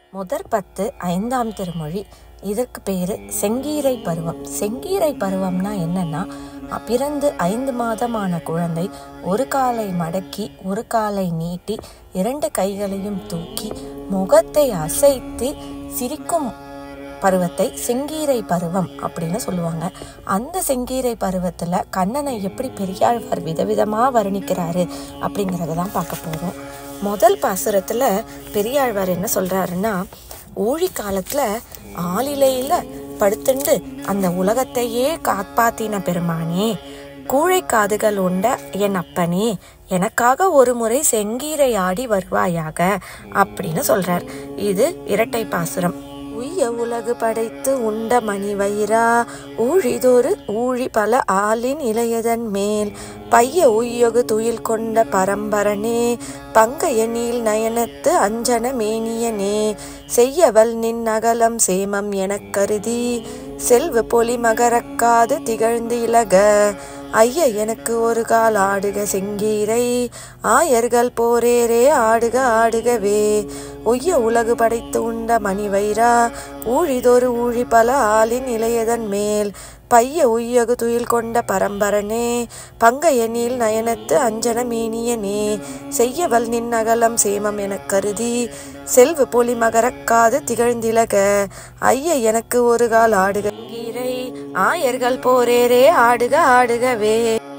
முதற் பத்து ஐந்தாம் திருமொழி இதற்கு பேரு செங்கீரை பருவம் செங்கீரை பருவம்னா என்னன்னா அ- பிறந்து ஐந்து மாதமான குழந்தை ஒரு காலை மடக்கி ஒரு காலை நீட்டி இரண்டு கைகளையும் தூக்கி முகத்தை அசைத்து சிரிக்கும் பருவத்தை செங்கீரை பருவம் அப்படின்னு சொல்லுவாங்க அந்த செங்கீரை பருவத்தில் கண்ணனை எப்படி பெரியாழ்வார் விதவிதமாக வர்ணிக்கிறாரு அப்படிங்கிறத தான் பார்க்க போகிறோம் முதல் பாசுரத்தில் பெரியாழ்வார் என்ன சொல்கிறாருன்னா ஊழி காலத்தில் ஆளிலையில் படுத்துண்டு அந்த உலகத்தையே காப்பாத்தின பெருமானே கூழை காதுகள் உண்ட என் அப்பனே எனக்காக ஒரு முறை செங்கீரை ஆடி வருவாயாக அப்படின்னு சொல்றார் இது இரட்டை பாசுரம் உய்ய உலகு படைத்து உண்ட மணி வயிறா ஊழிதொரு ஊழி பல ஆளின் இளையதன் மேல் பைய உய்யொகு துயில் கொண்ட பரம்பரனே பங்கைய நீல் நயனத்து அஞ்சன மேனியனே செய்யவல் நின் அகலம் சேமம் எனக் கருதி செல்வ பொலி மகரக்காது திகழ்ந்து இலக ஐய எனக்கு ஒரு கால் ஆடுக செங்கீரை ஆயர்கள் போரேரே ஆடுக ஆடுகவே உய்ய உலகு படைத்து உண்ட மணிவைரா ஊழிதொரு ஊழி பல ஆளின் இளையதன் மேல் பைய உய்யகு துயில் கொண்ட பரம்பரனே பங்கைய நீல் நயனத்து அஞ்சன மேனியனே செய்யவல் நின் அகலம் சேமம் எனக் கருதி செல்வ பொலி மகரக்காது திகழ்ந்திலக ஐய எனக்கு ஒரு கால் ஆடுக கீரை ஆயர்கள் போரேரே ஆடுக ஆடுகவே